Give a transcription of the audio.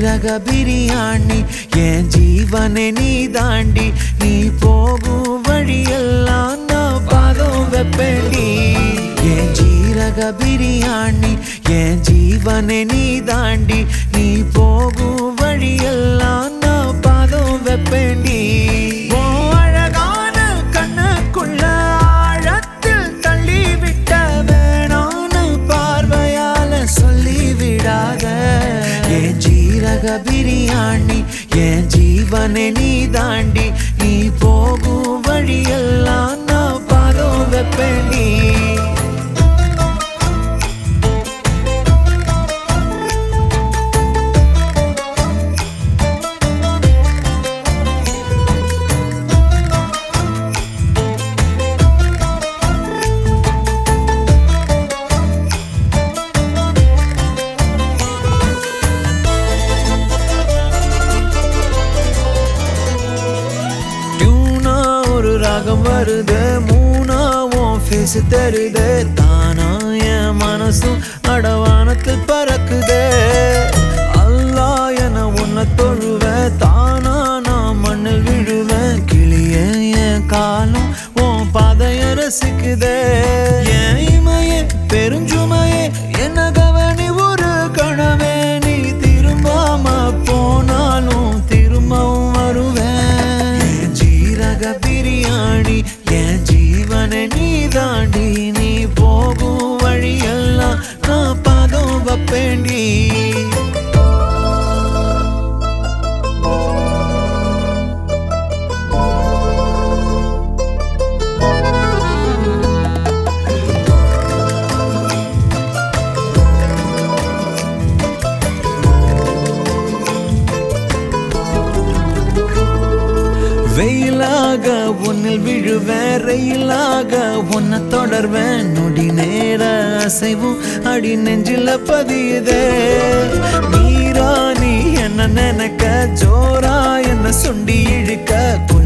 ஜீரக பிரியாணி என் ஜீவனை நீ தாண்டி நீ போகும் வழியெல்லாம் நான் பாதம் வெப்பேண்டி என் ஜீரக பிரியாணி என் ஜீவனை நீ தாண்டி நீ போகும் வழியெல்லாம் நான் பாதம் வெப்பேண்டி உன் அழகான கண்ணுக்குள்ள ஆழத்தில் தள்ளி விட்ட வேணான்னு பார்வையால சொல்லி விடாத என் ஜீரக பிரியாணி என் ஜீவனை நீ தாண்டி நீ போகும் வழியெல்லாம் நான் பாதம் வெப்பேண்டி டியூனா ஒரு ராகம் வருது மூணா உன் ஃபேஸ் தருது தானா என் மனசும் அடவானத்தில் பறக்குது அல்லா என உன்னை தொழுவ தானா நான் மண்ணில் விழுவேன் கிளிய என் காலம் உன் பாதைய ரசிக்குதே என் இமையே பெருஞ்சுமையே என்ன கவனி ஒரு கணவே நீ திரும்பாம போனாலும் திரும்பவும் வருவேன் என் ஜீரக பிரியாணி என் ஜீவனை நீ தாண்டி நீ போகும் வழியெல்லாம் நான் பாதம் வப்பேண்டி வெயிலாக உன்னில் விழுவேன் ரயிலாக உன்னை தொடர்வேன் நொடி நேர அசைவும் அடி நெஞ்சில பதியுதே நீரா நீ என்ன நினைக்க ஜோரா என்ன சுண்டி இழுக்க